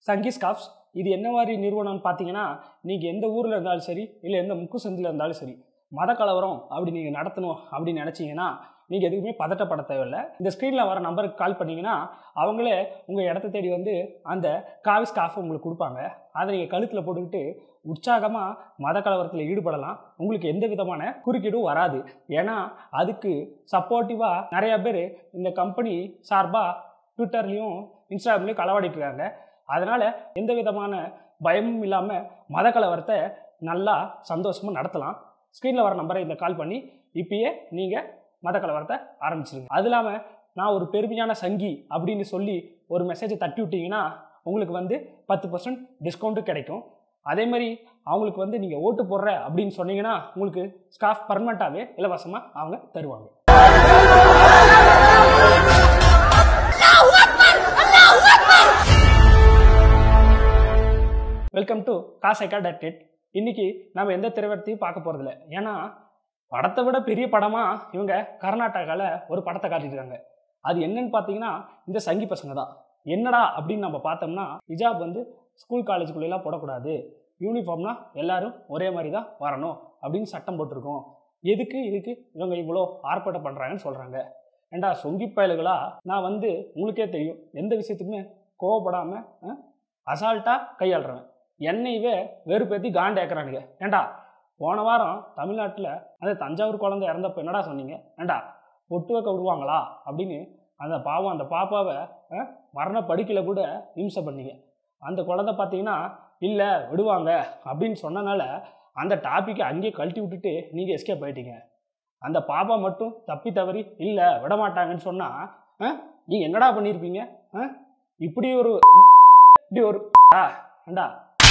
சங்கி ஸ்காஃப்ஸ் இது என்ன மாதிரி நிறுவனம்னு பார்த்தீங்கன்னா நீங்கள் எந்த ஊரில் இருந்தாலும் சரி இல்லை எந்த முக்கு சந்தில் இருந்தாலும் சரி மத கலவரம் அப்படி நீங்கள் நடத்தணும் அப்படின்னு நினச்சிங்கன்னா நீங்கள் எதுவுமே பதட்டப்பட தேவையில்லை இந்த ஸ்க்ரீனில் வர நம்பருக்கு கால் பண்ணிங்கன்னா அவங்களே உங்கள் இடத்த தேடி வந்து அந்த காவி ஸ்காஃப் உங்களுக்கு கொடுப்பாங்க அதை நீங்கள் கழுத்தில் போட்டுக்கிட்டு உற்சாகமாக மத கலவரத்தில் ஈடுபடலாம் உங்களுக்கு எந்த விதமான குறுக்கீடும் வராது ஏன்னா அதுக்கு சப்போர்ட்டிவாக நிறையா பேர் இந்த கம்பெனி சார்பாக ட்விட்டர்லேயும் இன்ஸ்டாகிராம்லேயும் களவாடிட்டு இருக்காங்க அதனால் எந்த விதமான பயமும் இல்லாமல் மத கலவரத்தை நல்லா சந்தோஷமாக நடத்தலாம் ஸ்க்ரீனில் வர நம்பரை இந்த கால் பண்ணி இப்பயே நீங்கள் மத கலவரத்தை ஆரம்பிச்சிருங்க அது இல்லாமல் நான் ஒரு பெருமையான சங்கி அப்படின்னு சொல்லி ஒரு மெசேஜை தட்டி விட்டீங்கன்னா உங்களுக்கு வந்து பத்து பர்சன்ட் டிஸ்கவுண்ட்டும் கிடைக்கும் அதே மாதிரி அவங்களுக்கு வந்து நீங்கள் ஓட்டு போடுற அப்படின்னு சொன்னீங்கன்னா உங்களுக்கு ஸ்காஃப் பர்மனெண்ட்டாகவே இலவசமாக அவங்க தருவாங்க வெல்கம் டு காசைக்கா டாட் நெட் இன்னைக்கு நம்ம எந்த திரைவரத்தையும் பார்க்க போகிறதில்ல ஏன்னா படத்தை விட பெரிய படமாக இவங்க கர்நாடகாவில் ஒரு படத்தை காட்டியிருக்காங்க அது என்னன்னு பார்த்தீங்கன்னா இந்த சங்கி பசங்க தான் என்னடா அப்படின்னு நம்ம பார்த்தோம்னா ஹிஜாப் வந்து ஸ்கூல் காலேஜுக்குள்ளெல்லாம் போடக்கூடாது யூனிஃபார்ம்னா எல்லாரும் ஒரே மாதிரி தான் வரணும் அப்படின்னு சட்டம் போட்டிருக்கோம் எதுக்கு இதுக்கு இவங்க இவ்வளோ ஆர்ப்பாட்டம் பண்ணுறாங்கன்னு சொல்கிறாங்க ஏண்டா சொங்கி பயலுகளா நான் வந்து உங்களுக்கே தெரியும் எந்த விஷயத்துக்குமே கோவப்படாமல் அசால்ட்டாக கையாளுறேன் என்னையவே வெறுப்பேற்றி காண்டேக்கிறானுங்க ஏண்டா போன வாரம் தமிழ்நாட்டில் அந்த தஞ்சாவூர் குழந்தை இறந்தப்போ என்னடா சொன்னீங்க ஏண்டா பொட்டு வைக்க விடுவாங்களா அப்படின்னு அந்த பாவம் அந்த பாப்பாவை அஹ், மரண படுக்கையில் கூட இம்சை பண்ணீங்க அந்த குழந்தை பார்த்தீங்கன்னா இல்லை விடுவாங்க அப்படின்னு சொன்னனால அந்த டாப்பிக்கை அங்கேயே கழட்டி விட்டுட்டு நீங்கள் எஸ்கேப் ஆயிட்டீங்க அந்த பாப்பா மட்டும் தப்பி தவறி இல்லை விட மாட்டாங்கன்னு சொன்னால் நீங்கள் என்னடா பண்ணியிருப்பீங்க அஹ்? இப்படி ஒரு இப்படி ஒரு ஏண்டா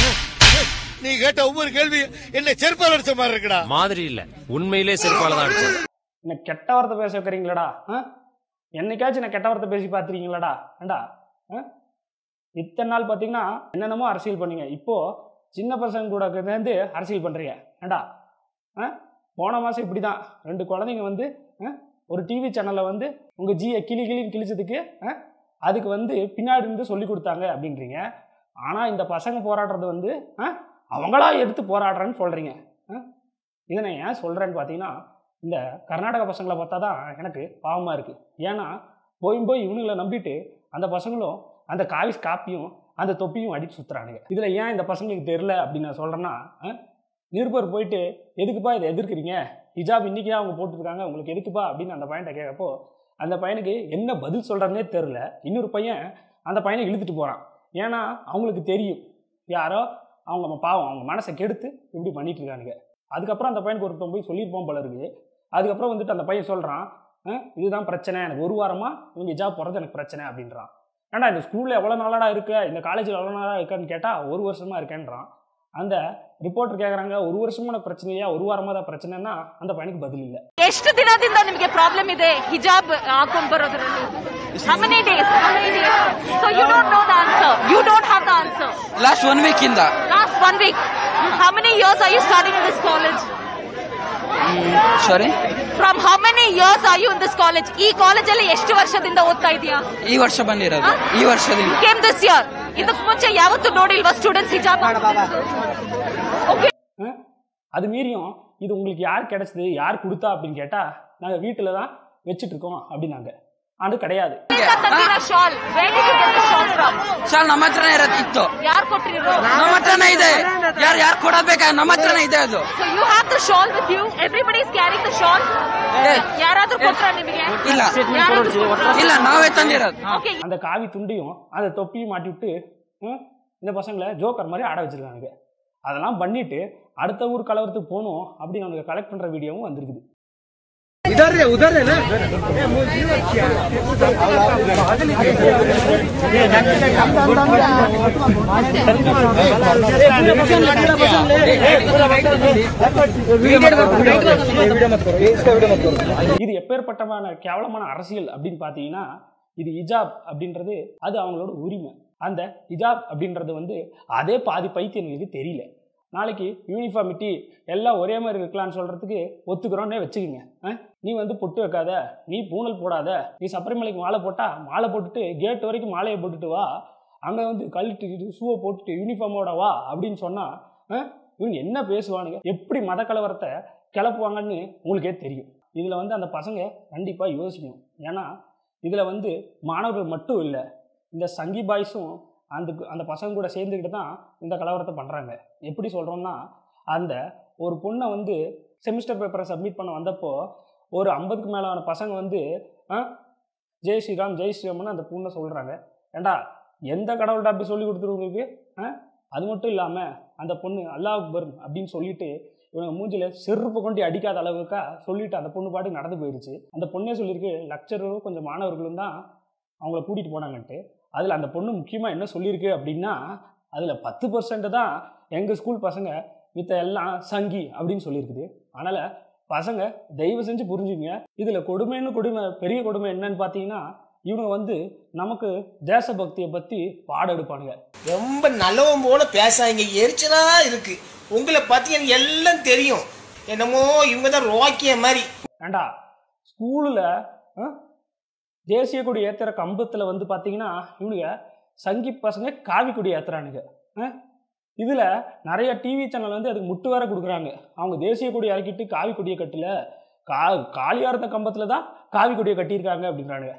நீ கேட்ட ஒவ்வொரு கேள்வி என்ன செருப்பால் அடிச்ச மாதிரி இருக்குடா மாதிரி இல்ல உண்மையிலே செருப்பால தான் அடிச்சது என்ன கெட்ட வார்த்தை பேச வைக்கிறீங்களாடா ஆ என்னைக்காச்சும் நான் கெட்ட வார்த்தை பேசி பார்த்துருக்கீங்களாடா ஏண்டா ஆ இத்தனை நாள் பார்த்தீங்கன்னா என்னென்னமோ அரசியல் பண்ணீங்க இப்போது சின்ன பசங்க கூட சேர்ந்து அரசியல் பண்ணுறீங்க ஏண்டா ஆ போன மாதம் இப்படி தான் ரெண்டு குழந்தைங்க வந்து ஆ, ஒரு டிவி சேனலில் வந்து உங்கள் ஜியை கிளி கிளின்னு கிழிச்சதுக்கு ஆ, அதுக்கு வந்து பின்னாடி இருந்து சொல்லி கொடுத்தாங்க அப்படின்றீங்க ஆனால் இந்த பசங்க போராடுறது வந்து ஆ, அவங்களா எடுத்து போராடுறேன்னு சொல்கிறீங்க இதை நான் ஏன் சொல்கிறேன்னு பார்த்தீங்கன்னா இந்த கர்நாடக பசங்களை பார்த்தா தான் எனக்கு பாவமாக இருக்குது ஏன்னா போயும் போய் இவனுங்களை நம்பிட்டு அந்த பசங்களும் அந்த காவி காப்பியும் அந்த தொப்பியும் அடித்து சுற்றுறானுங்க இதில் ஏன் இந்த பசங்களுக்கு தெரில அப்படின்னு நான் சொல்கிறேன்னா நிருபர் போயிட்டு எதுக்குப்பா இதை எதிர்க்கிறீங்க ஹிஜாப் இன்றைக்கி அவங்க போட்டிருக்காங்க உங்களுக்கு எதுக்குப்பா அப்படின்னு அந்த பையன்கிட்ட கேட்கப்போ அந்த பையனுக்கு என்ன பதில் சொல்கிறதுனே தெரில இன்னொரு பையன் அந்த பையனை இழுத்துட்டு போகிறான் ஏன்னா அவங்களுக்கு தெரியும் யாரோ அவங்க பாவம் அவங்க மனசை கெடுத்து இப்படி பண்ணிட்டு இருக்கானுங்க அதுக்கப்புறம் அந்த பையனுக்கு ஒருத்தன் போய் சொல்லியிருப்போம் போல இருக்கு அதுக்கப்புறம் வந்துட்டு அந்த பையன் சொல்கிறான் இதுதான் பிரச்சனை எனக்கு ஒரு வாரமாக இவங்க ஹிஜாப் போகிறது எனக்கு பிரச்சனை அப்படின்றான் ஏன்டா இந்த ஸ்கூலில் எவ்வளோ நாளாடா இருக்க இந்த காலேஜில் எவ்வளோ நாளாக இருக்கான்னு கேட்டால் ஒரு வருஷமாக இருக்கேன்றான் அந்த ரிப்போர்ட்டர் கேட்குறாங்க ஒரு வருஷமான பிரச்சனையா ஒரு வாரமாக தான் பிரச்சனைன்னா அந்த பையனுக்கு பதில் இல்லை ಎಷ್ಟು ದಿನದಿಂದ ನಿಮಗೆ ಪ್ರಾಬ್ಲಮ್ ಇದೆ ಹಿಜಾಬ್ ಹಾಕೊಂಡ್ ಬರೋದ್ರಲ್ಲಿ How many days? How many days? So you don't know the answer. You don't have the answer. Last one week ಇಂದ Last one week. How many years are you studying in this college? Sorry From how many years are you in this college? ಈ ಕಾಲೇಜಲ್ಲಿ ಎಷ್ಟು ವರ್ಷದಿಂದ ಓದ್ತಾ ಇದೀಯಾ ಈ ವರ್ಷ ಬಂದಿರೋದು ಈ ವರ್ಷದಿಂದ ಕೇಮ್ ದಿಸ್ ಇಯರ್ ಇದಕ್ ಮುಂಚೆ ಯಾವತ್ತೂ ನೋಡಿಲ್ವಾ ಸ್ಟೂಡೆಂಟ್ಸ್ ಹಿಜಾಬ್ ಓಕೆ ஆ? அது மீறியும் இது உங்களுக்கு யார் கிடைச்சது யார் கொடுத்தா அப்படின்னு கேட்டால் நாங்கள் வீட்டில் தான் வச்சுட்டு இருக்கோம் அப்படின்னாங்க அது கிடையாது shawl where did you get the shawl from sir ನಮ್ಮ ಹತ್ರನೇ ಇರೋದು ಇತ್ತು ಯಾರು ಕೊಟ್ಟಿರೋ ನಮ್ಮ ಹತ್ರನೇ ಇದೆ ಯಾರು ಯಾರು ಕೊಡಬೇಕಾ ನಮ್ಮ ಹತ್ರನೇ ಇದೆ ಅದು So you have the shawl with you. Everybody is carrying the shawl. ಯಾರಾದ್ರೂ ಕೊಟ್ರ ನಿಮಗೆ ಇಲ್ಲ ಯಾರಾದ್ರೂ ಕೊಟ್ರಾ? ಇಲ್ಲ ನಾವೇ ತಂದಿರೋದು Okay. அந்த காவி துண்டையும் அந்த தொப்பியும் மாட்டி விட்டு ஆ, இந்த பசங்களை ஜோக்கர் மாதிரி ஆட வச்சிருக்கானுங்க அதெல்லாம் பண்ணிட்டு அடுத்த ஊர் கலவரத்துக்கு போகணும் அப்படின்னு அவனுக்கு கலெக்ட் பண்ணுற வீடியோவும் வந்திருக்குது இது எப்பேற்பட்டமான கேவலமான அரசியல் அப்படின்னு பார்த்தீங்கன்னா இது ஹிஜாப் அப்படின்றது அது அவங்களோட உரிமை அந்த ஹிஜாப் அப்படின்றது வந்து அதே பாதி பைத்தியங்களுக்கு தெரியல நாளைக்கு யூனிஃபார்மிட்டி எல்லாம் ஒரே மாதிரி இருக்கலாம்னு சொல்கிறதுக்கு ஒத்துக்கிறோன்னே வச்சுக்கோங்க ஆ? நீ வந்து பொட்டு வைக்காத நீ பூனல் போடாத நீ சபரிமலைக்கு மாலை போட்டா மாலை போட்டுட்டு கேட் வரைக்கும் மாலையை போட்டுட்டு வா அங்கே வந்து கழட்டிட்டு ஷூவை போட்டுட்டு யூனிஃபார்மோட வா அப்படின்னு சொன்னால் இவங்க என்ன பேசுவானுங்க எப்படி மத கலவரத்தை கிளப்புவாங்கன்னு உங்களுக்கே தெரியும் இதில் வந்து அந்த பசங்க கண்டிப்பாக யோசிக்கணும் ஏன்னா இதில் வந்து மாணவர்கள் மட்டும் இல்லை இந்த சங்கி பாய்ஸும் அந்த அந்த பசங்க கூட சேர்ந்துக்கிட்டு தான் இந்த கலவரத்தை பண்ணுறாங்க எப்படி சொல்கிறோம்னா அந்த ஒரு பொண்ணை வந்து செமிஸ்டர் பேப்பரை சப்மிட் பண்ண வந்தப்போ ஒரு ஐம்பதுக்கு மேலான பசங்க வந்து ஆ, ஜெய் ஸ்ரீராம் ஜெய் ஸ்ரீராம்னு அந்த பொண்ணை சொல்கிறாங்க ஏண்டா எந்த கடவுள்கிட்ட அப்படி சொல்லி கொடுத்துருவங்களுக்கு ஆ அது மட்டும் இல்லாமல் அந்த பொண்ணு அல்லாஹ் அக்பர் அப்படின்னு சொல்லிட்டு இவங்க மூஞ்சில செருப்பு கொண்டு அடிக்காத அளவுக்கா சொல்லிட்டு அந்த பொண்ணு பாட்டு நடந்து போயிருச்சு அந்த பொண்ணே சொல்லியிருக்கு லெக்சரரும் கொஞ்சம் மாணவர்களும் தான் அவங்கள கூட்டிகிட்டு போனாங்கன்ட்டு அதில் அந்த பொண்ணு முக்கியமாக என்ன சொல்லியிருக்கு அப்படின்னா அதில் பத்து பர்சன்ட் தான் எங்கள் ஸ்கூல் பசங்க மித்த எல்லாம் சங்கி அப்படின்னு சொல்லியிருக்குது அதனால் பசங்க தயவு செஞ்சு புரிஞ்சுங்க இதில் கொடுமைன்னு கொடுமை பெரிய கொடுமை என்னன்னு பார்த்தீங்கன்னா இவங்க வந்து நமக்கு தேசபக்தியை பற்றி பாடம் எடுப்பானுங்க ரொம்ப நல்லவன் போல பேசாங்க எரிச்சலா இருக்கு உங்களை பத்தி எனக்கு எல்லாம் தெரியும் என்னமோ இவங்க தான் ரோக்கிய மாதிரி ஏண்டா ஸ்கூலில் தேசிய கொடி ஏற்றுற கம்பத்தில் வந்து பார்த்தீங்கன்னா இவனுங்க சங்கி பசங்க காவி கொடி ஏற்றுறானுங்க இதில் நிறைய டிவி சேனல் வந்து அதுக்கு முட்டு வேற கொடுக்குறாங்க அவங்க தேசிய கொடி இறக்கிட்டு காவி கொடியை கட்டல கா காலியாக இருந்த கம்பத்தில் தான் காவி கொடியை கட்டியிருக்காங்க அப்படின்றானுங்க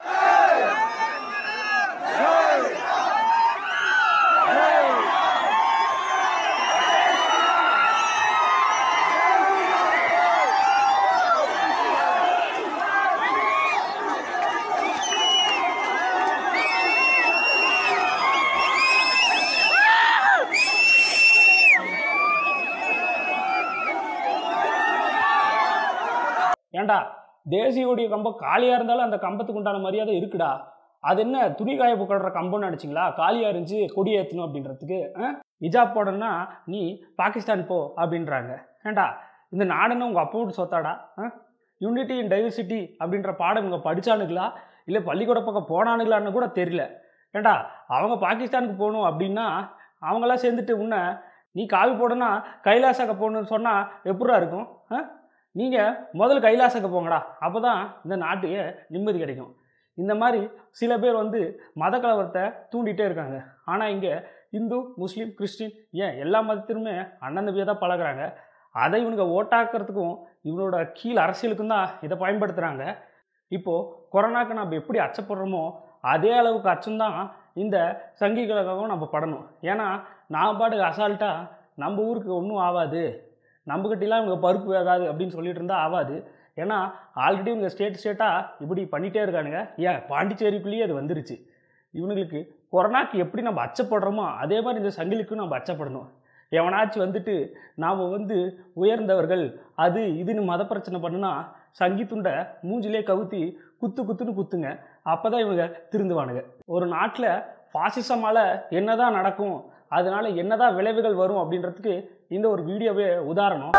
ஏன்டா தேசிய கொடிய கம்பம் காலியாக இருந்தாலும் அந்த கம்பத்துக்கு உண்டான மரியாதை இருக்குடா அது என்ன துணி காய போடுற கம்பம்னு நினச்சிங்களா காலியாக இருந்துச்சு கொடி ஏற்றணும் அப்படின்றதுக்கு இஜாப் போடணும்னா நீ பாகிஸ்தான் போ அப்படின்றாங்க ஏன்டா இந்த நாடுன்னு உங்கள் அப்பா வீட்டு சொத்தாடா யூனிட்டி இன் டைவர்சிட்டி அப்படின்ற பாடம் இவங்க படித்தானுங்களா இல்லை பள்ளிக்கூட பக்கம் போனானுங்களான்னு கூட தெரியல ஏன்டா அவங்க பாகிஸ்தானுக்கு போகணும் அப்படின்னா அவங்களாம் சேர்ந்துட்டு உன்னை நீ காவி போடனா கைலாசாக்க போகணும்னு சொன்னால் எப்படிரா இருக்கும் ஆ நீங்கள் முதல்ல கைலாசக்கு போங்கடா அப்போ தான் இந்த நாட்டுக்கு நிம்மதி கிடைக்கும் இந்த மாதிரி சில பேர் வந்து மத கலவரத்தை தூண்டிகிட்டே இருக்காங்க ஆனால் இங்கே இந்து முஸ்லீம் கிறிஸ்டின் ஏன் எல்லா மதத்திலுமே அண்ணன் தம்பியாக தான் பழகுறாங்க அதை இவனுங்க ஓட்டாக்குறதுக்கும் இவனோட கீழ் அரசியலுக்கும் தான் இதை பயன்படுத்துகிறாங்க இப்போது கொரோனாக்கு நம்ம எப்படி அச்சப்படுறோமோ அதே அளவுக்கு அச்சம்தான் இந்த சங்கிகளுக்காகவும் நம்ம படணும் ஏன்னா நான் பாட்டுக்கு அசால்ட்டாக நம்ம ஊருக்கு ஒன்றும் ஆகாது நம்மக்கிட்டலாம் இவங்க பருப்பு வேகாது அப்படின்னு சொல்லிட்டு இருந்தால் ஆகாது ஏன்னா ஆல்ரெடி இவங்க ஸ்டேட் ஸ்டேட்டாக இப்படி பண்ணிகிட்டே இருக்கானுங்க ஏன் பாண்டிச்சேரிக்குள்ளேயே அது வந்துருச்சு இவனுங்களுக்கு கொரோனாக்கு எப்படி நம்ம அச்சப்படுறோமோ அதே மாதிரி இந்த சங்கிலிக்கும் நம்ம அச்சப்படணும் எவனாச்சும் வந்துட்டு நாம் வந்து உயர்ந்தவர்கள் அது இதுன்னு மத பிரச்சனை பண்ணுனா சங்கி துண்டை மூஞ்சிலே கவுத்தி குத்து குத்துன்னு குத்துங்க அப்போ தான் இவங்க திருந்துவானுங்க ஒரு நாட்டில் ஃபாசிசமால் என்னதான் நடக்கும் அதனால என்னதான் விளைவுகள் வரும் அப்படின்றதுக்கு இந்த ஒரு வீடியோவே உதாரணம்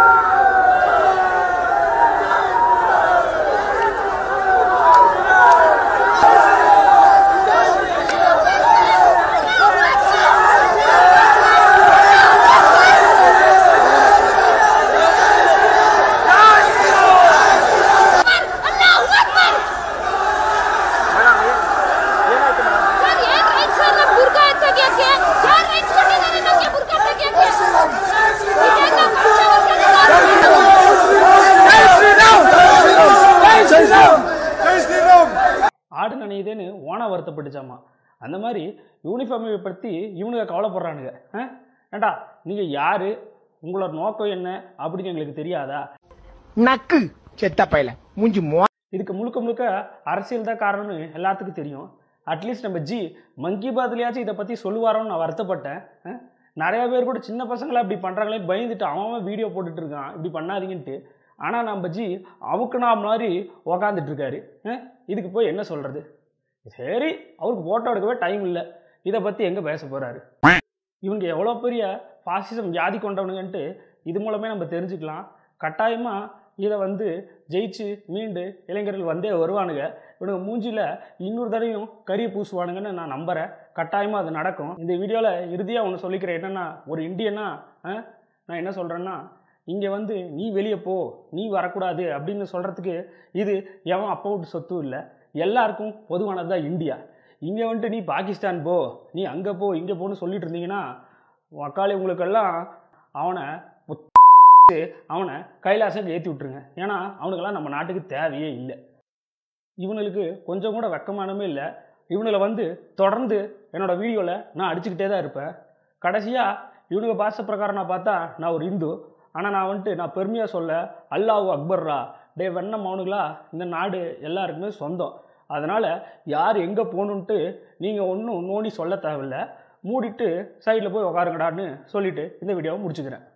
ಸರ್ ಏನ್ ರೈಟ್ ಸರ್ ನಮ್ ಬುರ್ಕಾ ತೆಗಿಯಕ್ಕೆ ಯಾರ್ ರೈಟ್ಸ್ ಕೊಟ್ಟಿದ್ದಾರೆ ನಮ್ಗೆ ಬುರ್ಕಾ ತೆಗಿಯಕ್ಕೆ ಇದೇನ ஆடு நனையுதேன்னு ஓனா வருத்தப்பட்டுச்சாமா அந்த மாதிரி யூனிஃபார்மை பற்றி இவனுங்க கவலைப்படுறானுங்க ஆ? ஏண்டா நீங்கள் யார் உங்களோட நோக்கம் என்ன அப்படின்னு எங்களுக்கு தெரியாதா நக்கு செத்த பையல மூஞ்சி மோ இதுக்கு முழுக்க முழுக்க அரசியல் தான் காரணம்னு எல்லாத்துக்கும் தெரியும் அட்லீஸ்ட் நம்ம ஜி மங்கி பாத்லையாச்சும் இதை பற்றி சொல்லுவாரோன்னு நான் வருத்தப்பட்டேன் ஆ? நிறைய பேர் கூட சின்ன பசங்களை இப்படி பண்ணுறாங்களே பயந்துட்டு அவன் அவன் வீடியோ போட்டுட்டு இருக்கான் இப்படி பண்ணாதீங்கன்ட்டு ஆனால் நம்ம ஜி அவுக்குனா மாதிரி உக்காந்துட்டு இருக்காரு ஆ? இதுக்கு போய் என்ன சொல்கிறது சரி அவருக்கு ஃபோட்டோ எடுக்கவே டைம் இல்லை இதை பற்றி எங்கே பேச போகிறாரு இவங்க எவ்வளோ பெரிய ஃபாசிசம் வியாதி கொண்டவனுங்கன்ட்டு இது மூலமே நம்ம தெரிஞ்சுக்கலாம் கட்டாயமாக இதை வந்து ஜெயிச்சு மீண்டு இளைஞர்கள் வந்தே வருவானுங்க இவனுங்க மூஞ்சியில் இன்னொரு தடவையும் கறியை பூசுவானுங்கன்னு நான் நம்புகிறேன் கட்டாயமாக அது நடக்கும் இந்த வீடியோவில் இறுதியாக ஒன்று சொல்லிக்கிறேன் என்னென்னா ஒரு இந்தியனா ஆ, நான் என்ன சொல்கிறேன்னா இங்கே வந்து நீ வெளியே போ நீ வரக்கூடாது அப்படின்னு சொல்கிறதுக்கு இது எவன் அப்பா விட்டு சொத்தும் இல்லை எல்லாருக்கும் பொதுவானது தான் இந்தியா இங்கே வந்துட்டு நீ பாகிஸ்தான் போ நீ அங்கே போ இங்கே போன்னு சொல்லிட்டு இருந்தீங்கன்னா வக்காளி உங்களுக்கெல்லாம் அவனை ஒத்து அவனை கைலாசம் ஏற்றி விட்ருங்க ஏன்னா அவனுக்கெல்லாம் நம்ம நாட்டுக்கு தேவையே இல்லை இவனுக்கு கொஞ்சம் கூட வெக்கமானமே இல்லை இவனுங்களை வந்து தொடர்ந்து என்னோட வீடியோவில் நான் அடிச்சுக்கிட்டே தான் இருப்பேன் கடைசியாக இவனுங்க பாஷை பிரகாரம் நான் பார்த்தா நான் ஒரு இந்து ஆனால் நான் வந்துட்டு நான் பெருமையாக சொல்ல அல்லாஹ் அக்பர்ரா டே வெண்ணம் அவனுங்களா இந்த நாடு எல்லாருக்குமே சொந்தம் அதனால் யார் எங்கே போகணுன்ட்டு நீங்கள் ஒன்றும் நோண்டி சொல்ல தேவையில்ல மூடிட்டு சைடில் போய் உக்காருங்கடான்னு சொல்லிட்டு இந்த வீடியோவை முடிச்சுக்கிறேன்